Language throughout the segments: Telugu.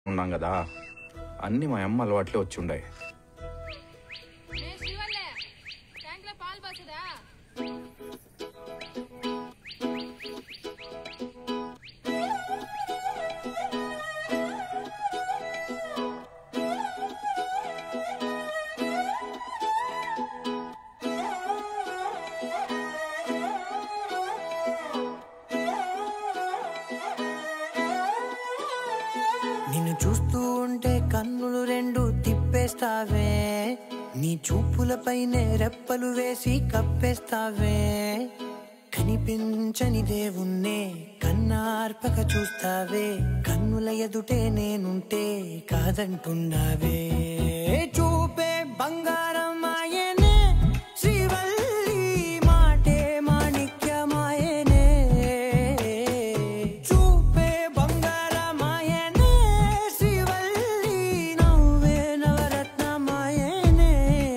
ఉన్నాం కదా అన్నీ మా అమ్మ అలవాట్లే వచ్చి ఉండాయి ఏ శివల్లే ట్యాంక్లో పాలు పోసుదా నిన్ను చూస్తూ ఉంటే కన్నులు రెండు తిప్పేస్తావే నీ చూపులపైనే రెప్పలు వేసి కప్పేస్తావే కనిపించని దేవుణ్ణే కన్నార్పక చూస్తావే కన్నుల ఎదుటే నేనుంటే కాదంటున్నావే చూపే బంగారం ఆయనే శ్రీవల్లి మాటే మాణిక్యమాయనే చూపే బంగారమాయనే శ్రీవల్లి నవ్వే నవరత్నమాయనే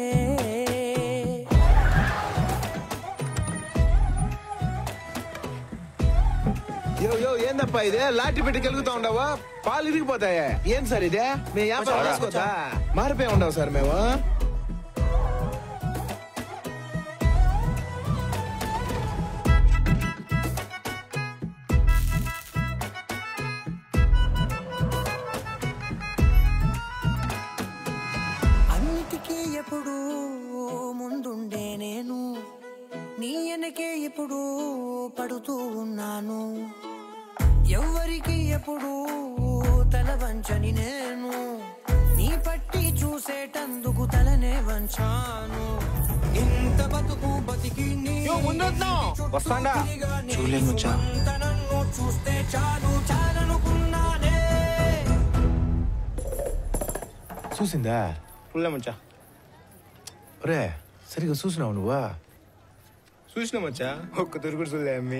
యో యో ఏందప్పా ఇదే లాటి పెట్టి కలుగుతా ఉండవా పాలు ఇరిగిపోతాయా ఏం సార్ ఇదే మేము వ్యాపారం చేసుకోవద్దా మారిపోయి ఉండవు సార్ మేము అన్నిటికీ ఎప్పుడు ముందుండే నేను నీ వెనకే ఎప్పుడు పడుతూ ఉన్నాను ఎవ్వరికి ఎప్పుడు తల వంచని నేను నీ పట్టి చూసేటందుకు తలనే వంచాను ఇంత బతుకు బతికి నీ వస్తాండా చూడలేను మచ్చా. అంత నన్ను చూస్తే చాలు చాలనుకున్నానే చూసిందా ఫుల్ మచ్చా రే సరిగా చూసినావు నువ్వా చూసిన మచ్చా ఒక్క తిరుగుడు చూడలే అమ్మి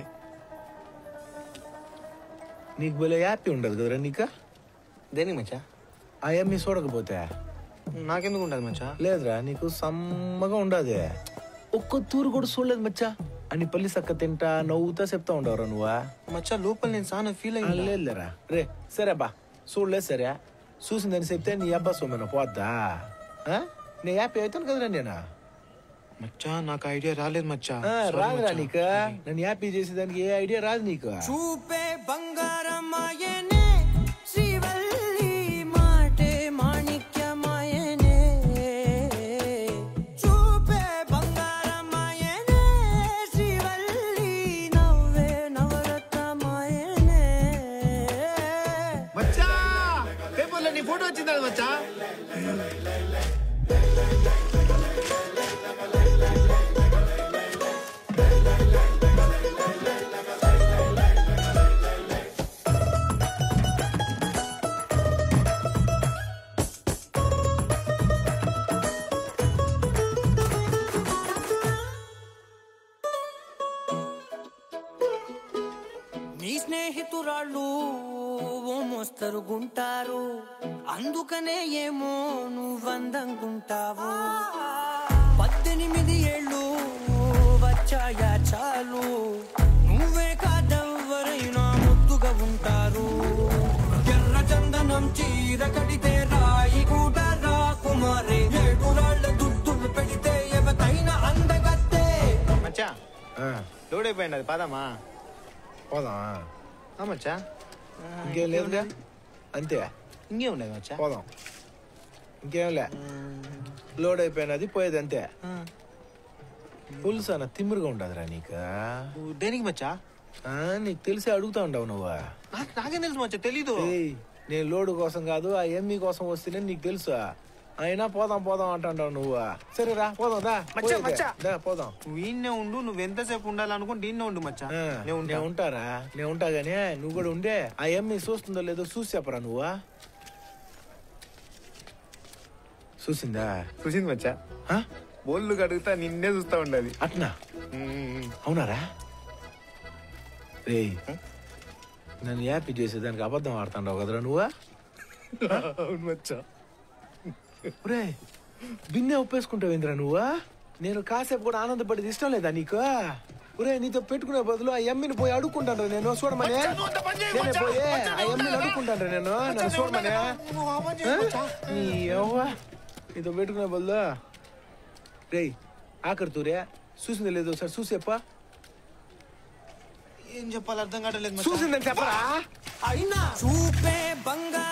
నీకు భలే హ్యాపీ ఉండదు కదరా నీకు దేనికి మచ్చా ఆ అమ్మి చూడకపోతే నాకెందుకు ఉంటుంది మచ్చా లేదురా నీకు సమ్మగా ఉండదు ఒక్క తూరు కూడా చూడలేదు మచ్చా అని పల్లి సక్క తింటా నవ్వుతా చెప్తా ఉండవరా నువ్వా మచ్చా లోపల నేను చాలా ఫీల్ ఆ, అయ్యింది లేదులేరా రే సరే బా చూడలేదు సరే చూసిందని చెప్తే నీ అబ్బా సొమ్మెన పోద్దా ఆ? నీ హ్యాపీ అవుతాను కదరా నేను మచ్చా నాకు ఐడియా రాలేదు మచ్చా ఆ, Sorry రాదురా మచ్చా. నీకు నన్ను హ్యాపీ చేసేదానికి ఏ ఐడియా రాదు నీకు చూపే బంగారమాయనే శ్రీవల్లి మాటే మాణిక్యమాయనే చూపే బంగారమాయనే శ్రీవల్లి నవ్వే నవరత్నమాయనే మచ్చా పేపర్లో నీ ఫోటో వచ్చిందా మచ్చా నీ స్నేహితురాళ్ళు ఓ మోస్తరు గుంటారు అందుకనే ఏమో నువ్వందంగుంటావు పద్దెనిమిది ఏళ్ళు వచ్చాయా చాలు నువ్వే కాదెవ్వరైనా ముద్దుగా ఉంటారు ఎర్ర చందనం చీర కడితే రాయి కూడా రాకుమారే ఏడు రాళ్ళ దుద్దులు పెడితే ఎవతైనా అందగత్తే మచ్చా ఆ, లోడ్ అయిపోయింది అది పదమా పోదాం ఆ మచ్చా ఇంకేం లేదుగా అంతే ఇంకే ఉండదు మచ్చా పోదాం ఇంకేం లే లోడ్ అయిపోయినది పోయేది అంతే పులుసు అన్న తిమ్మిరిగా ఉండదురా నీకు దేనికి మచ్చా ఆ, నీకు తెలిసి అడుగుతా ఉండవు నువ్వు నాకు నాకేం తెలుసు మచ్చా తెలీదు ఏయ్, నేను లోడు కోసం కాదు ఆ ఎమ్మి కోసం వస్తేనే నీకు తెలుసు అయినా పోదాం పోదాం అంటావు నువ్వు సరే రా పోదాం దా మచ్చా, పోయేదే. మచ్చా. దా పోదాం నువ్వు ఈయన్నే ఉండు నువ్వు ఎంతసేపు ఉండాలనుకుంటే ఈయన్నే ఉండు మచ్చా ఆ, నేను ఉంటా నేను ఉంటారా నేను ఉంటా గానీ నువ్వు కూడా ఉండే ఆ ఎమ్మి చూస్తుందో లేదో చూసి చెప్పరా నువ్వు చూసిందా చూసింది మచ్చా ఆ? బోళ్ళు కడుగుతా నిన్నే చూస్తా ఉండదు అట్నా అవునారా రే నన్ను హ్యాపీ చేసేదానికి అబద్ధం ఆడుతుండవు కదరా నువ్వా అవును మచ్చా రే బిన్నే ఒప్పేసుకుంటావు ఇంద్రా నువ్వా నేను కాసేపు కూడా ఆనందపడేది ఇష్టం లేదా నీకు ఒరే నీతో పెట్టుకునే బదులు ఆ ఎమ్మిని పోయి అడుక్కుంటాను నేను చూడమని నేనే పోయి ఆ ఎమ్మిని అడుక్కుంటాను నేను నన్ను చూడమని ఆ? నీ యవ్వ నీతో పెట్టుకునే బదులు రేయ్ ఆఖరి తూరే చూసింది లేదు సార్ చూసేప్పా ఏం చెప్పాలి అర్థం కావట్లేదు చూసిందని చెప్పరా అయినా చూపే బంగారు